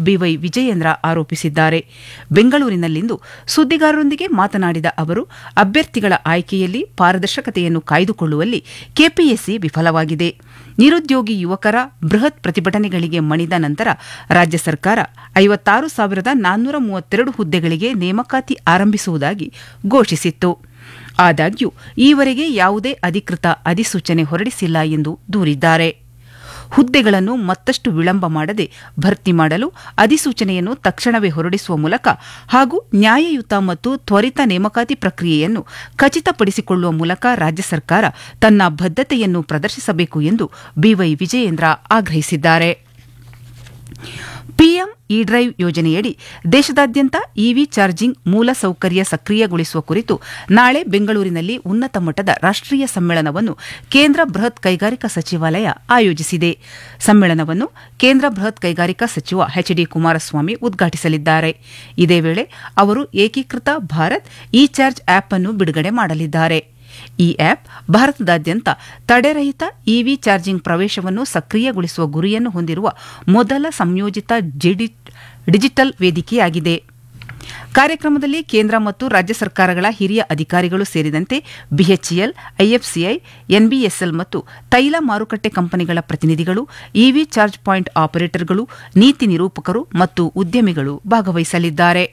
B Y Vijayendra ಆರೋಪಿಸಿದ್ದಾರೆ ಬೆಂಗಳೂರಿನಲ್ಲಿಂದು ಸುದ್ದಿಗಾರರೊಂದಿಗೆ ಮಾತನಾಡಿದ ಅವರು ಅಭ್ಯರ್ಥಿಗಳ ಆಯ್ಕೆಯಲ್ಲಿ ಪಾರದರ್ಶಕತೆಯನ್ನು ಕಾಯ್ದುಕೊಳ್ಳುವಲ್ಲಿ ಕೆಪಿಎಸ್ಸಿ ವಿಫಲವಾಗಿದೆ ನಿರುದ್ಯೋಗಿ ಯುವಕರ ಬೃಹತ್ ಪ್ರತಿಭಟನೆಗಳಿಗೆ ಮಣಿದ ನಂತರ ರಾಜ್ಯ ಸರ್ಕಾರ ಐವತ್ತಾರು ಸಾವಿರದ ನಾನ್ನೂರ ಮೂವತ್ತೆರಡು ಹುದ್ದೆಗಳಿಗೆ ನೇಮಕಾತಿ ಆರಂಭಿಸುವುದಾಗಿ ಘೋಷಿಸಿತ್ತು ಆದಾಗ್ಯೂ ಈವರೆಗೆ ಯಾವುದೇ ಅಧಿಕೃತ ಅಧಿಸೂಚನೆ ಹೊರಡಿಸಿಲ್ಲ ಎಂದು ದೂರಿದ್ದಾರೆ ಹುದ್ದೆಗಳನ್ನು ಮತ್ತಷ್ಟು ವಿಳಂಬ ಮಾಡದೆ ಭರ್ತಿ ಮಾಡಲು ಅಧಿಸೂಚನೆಯನ್ನು ತಕ್ಷಣವೇ ಹೊರಡಿಸುವ ಮೂಲಕ ಹಾಗೂ ನ್ಯಾಯಯುತ ಮತ್ತು ತ್ವರಿತ ನೇಮಕಾತಿ ಪ್ರಕ್ರಿಯೆಯನ್ನು ಖಚಿತಪಡಿಸಿಕೊಳ್ಳುವ ಮೂಲಕ ರಾಜ್ಯ ಸರ್ಕಾರ ತನ್ನ ಬದ್ಧತೆಯನ್ನು ಪ್ರದರ್ಶಿಸಬೇಕು ಎಂದು ಬಿವೈ ವಿಜಯೇಂದ್ರ ಆಗ್ರಹಿಸಿದ್ದಾರೆ ಪಿಎಂ ಇ ಡ್ರೈವ್ ಯೋಜನೆಯಡಿ ದೇಶದಾದ್ಯಂತ ಇವಿ ಚಾರ್ಜಿಂಗ್ ಮೂಲ ಸೌಕರ್ಯ ಸಕ್ರಿಯಗೊಳಿಸುವ ಕುರಿತು ನಾಳೆ ಬೆಂಗಳೂರಿನಲ್ಲಿ ಉನ್ನತ ಮಟ್ಟದ ರಾಷ್ಟೀಯ ಸಮ್ಮೇಳನವನ್ನು ಕೇಂದ್ರ ಬೃಹತ್ ಕೈಗಾರಿಕಾ ಸಚಿವಾಲಯ ಆಯೋಜಿಸಿದೆ ಸಮ್ಮೇಳನವನ್ನು ಕೇಂದ್ರ ಬೃಹತ್ ಕೈಗಾರಿಕಾ ಸಚಿವ ಎಚ್ ಡಿ ಕುಮಾರಸ್ವಾಮಿ ಉದ್ಘಾಟಿಸಲಿದ್ದಾರೆ ಇದೇ ವೇಳೆ ಅವರು ಏಕೀಕೃತ ಭಾರತ್ ಇ ಚಾರ್ಜ್ ಆಪ್ ಅನ್ನು ಬಿಡುಗಡೆ ಮಾಡಲಿದ್ದಾರೆ ಈ ಆಪ್ ಭಾರತದಾದ್ಯಂತ ತಡೆರಹಿತ ಇವಿ ಚಾರ್ಜಿಂಗ್ ಪ್ರವೇಶವನ್ನು ಸಕ್ರಿಯಗೊಳಿಸುವ ಗುರಿಯನ್ನು ಹೊಂದಿರುವ ಮೊದಲ ಸಂಯೋಜಿತ ಡಿಜಿಟಲ್ ವೇದಿಕೆಯಾಗಿದೆ ಕಾರ್ಯಕ್ರಮದಲ್ಲಿ ಕೇಂದ್ರ ಮತ್ತು ರಾಜ್ಯ ಸರ್ಕಾರಗಳ ಹಿರಿಯ ಅಧಿಕಾರಿಗಳು ಸೇರಿದಂತೆ ಬಿಎಚ್ಇಎಲ್ ಐಎಫ್ಸಿಐ ಎನ್ಬಿಎಸ್ಎಲ್ ಮತ್ತು ತೈಲ ಮಾರುಕಟ್ಟೆ ಕಂಪನಿಗಳ ಪ್ರತಿನಿಧಿಗಳು ಇವಿ ಚಾರ್ಜ್ ಪಾಯಿಂಟ್ ಆಪರೇಟರ್ಗಳು ನೀತಿ ನಿರೂಪಕರು ಮತ್ತು ಉದ್ಯಮಿಗಳು ಭಾಗವಹಿಸಲಿದ್ದಾರೆ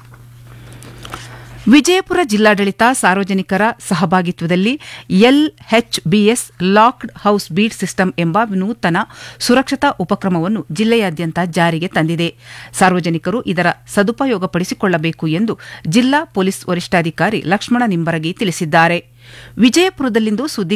ವಿಜಯಪುರ ಜಿಲ್ಲಾಡಳಿತ ಸಾರ್ವಜನಿಕರ ಸಹಭಾಗಿತ್ವದಲ್ಲಿ LHBS locked house beat system ಎಂಬ ವಿನೂತನ ಸುರಕ್ಷತಾ ಉಪಕ್ರಮವನ್ನು ಜಿಲ್ಲೆಯಾದ್ಯಂತ ಜಾರಿಗೆ ತಂದಿದೆ ಸಾರ್ವಜನಿಕರು ಇದರ ಸದುಪಯೋಗಪಡಿಸಿಕೊಳ್ಳಬೇಕು ಎಂದು ಜಿಲ್ಲಾ ಪೊಲೀಸ್ ವರಿಷ್ಠಾಧಿಕಾರಿ ಲಕ್ಷ್ಮಣ ನಿಂಬರಗಿ ತಿಳಿಸಿದ್ದಾರೆ ವಿಜಯಪುರದಲ್ಲಿಂದು ಸುದ್ದಿ